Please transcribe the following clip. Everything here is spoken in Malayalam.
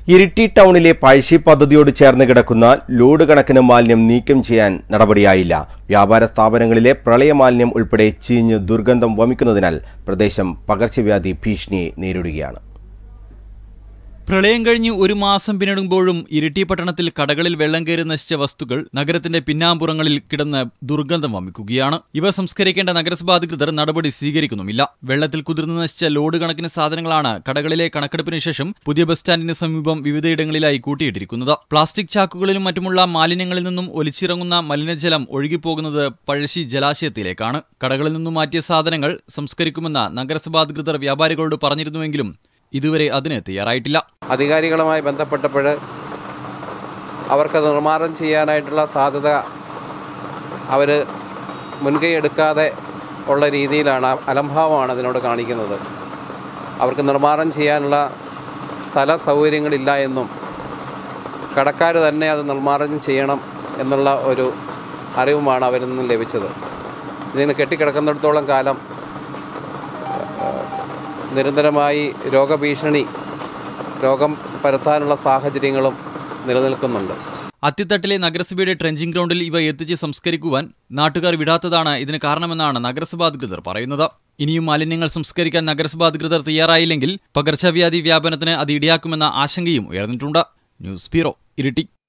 ഇരിട്ടി ടൗണിലെ പഴശ്ശി പദ്ധതിയോട് ചേർന്ന് കിടക്കുന്ന ലോഡ് കണക്കിന് മാലിന്യം നീക്കം ചെയ്യാൻ നടപടിയായില്ല വ്യാപാര സ്ഥാപനങ്ങളിലെ പ്രളയ മാലിന്യം ഉൾപ്പെടെ ചീഞ്ഞ് ദുർഗന്ധം വമിക്കുന്നതിനാൽ പ്രദേശം പകർച്ചവ്യാധി ഭീഷണിയെ നേരിടുകയാണ് പ്രളയം കഴിഞ്ഞ് ഒരു മാസം പിന്നിടുമ്പോഴും ഇരിട്ടി പട്ടണത്തിൽ കടകളിൽ വെള്ളം കയറി നശിച്ച വസ്തുക്കൾ നഗരത്തിന്റെ പിന്നാമ്പുറങ്ങളിൽ കിടന്ന് ദുർഗന്ധം വമിക്കുകയാണ് ഇവ സംസ്കരിക്കേണ്ട നഗരസഭാ അധികൃതർ നടപടി സ്വീകരിക്കുന്നുമില്ല വെള്ളത്തിൽ കുതിർന്ന് നശിച്ച ലോഡ് കണക്കിന് സാധനങ്ങളാണ് കടകളിലെ കണക്കെടുപ്പിന് ശേഷം പുതിയ ബസ് സ്റ്റാൻഡിന് സമീപം വിവിധയിടങ്ങളിലായി കൂട്ടിയിട്ടിരിക്കുന്നത് പ്ലാസ്റ്റിക് ചാക്കുകളിലും മറ്റുമുള്ള മാലിന്യങ്ങളിൽ നിന്നും ഒലിച്ചിറങ്ങുന്ന മലിനജലം ഒഴുകിപ്പോകുന്നത് പഴശ്ശി ജലാശയത്തിലേക്കാണ് കടകളിൽ നിന്നും മാറ്റിയ സാധനങ്ങൾ സംസ്കരിക്കുമെന്ന് നഗരസഭാ അധികൃതർ വ്യാപാരികളോട് പറഞ്ഞിരുന്നുവെങ്കിലും ഇതുവരെ അതിന് തയ്യാറായിട്ടില്ല അധികാരികളുമായി ബന്ധപ്പെട്ടപ്പോൾ അവർക്കത് നിർമ്മാർജ്ജനം ചെയ്യാനായിട്ടുള്ള സാധ്യത അവർ മുൻകൈ എടുക്കാതെ ഉള്ള രീതിയിലാണ് അലംഭാവമാണ് അതിനോട് കാണിക്കുന്നത് അവർക്ക് നിർമ്മാർജ്ജനം ചെയ്യാനുള്ള സ്ഥല സൗകര്യങ്ങളില്ല എന്നും കടക്കാർ തന്നെ അത് നിർമ്മാർജ്ജനം ചെയ്യണം എന്നുള്ള ഒരു അറിവുമാണ് അവരിൽ നിന്നും ലഭിച്ചത് ഇതിന് കെട്ടിക്കിടക്കുന്നിടത്തോളം കാലം നിരന്തരമായി രോഗഭീഷണി രോഗം പരത്താനുള്ള സാഹചര്യങ്ങളും നിലനിൽക്കുന്നുണ്ട് അത്തിത്തട്ടിലെ നഗരസഭയുടെ ട്രെഞ്ചിങ് ഗ്രൗണ്ടിൽ ഇവ എത്തിച്ച് സംസ്കരിക്കുവാൻ നാട്ടുകാർ വിടാത്തതാണ് ഇതിന് കാരണമെന്നാണ് നഗരസഭാ അധികൃതർ പറയുന്നത് ഇനിയും മാലിന്യങ്ങൾ സംസ്കരിക്കാൻ നഗരസഭാ അധികൃതർ തയ്യാറായില്ലെങ്കിൽ പകർച്ചവ്യാധി വ്യാപനത്തിന് അത് ഇടയാക്കുമെന്ന ആശങ്കയും ഉയർന്നിട്ടുണ്ട് ന്യൂസ് ബ്യൂറോ ഇരിട്ടി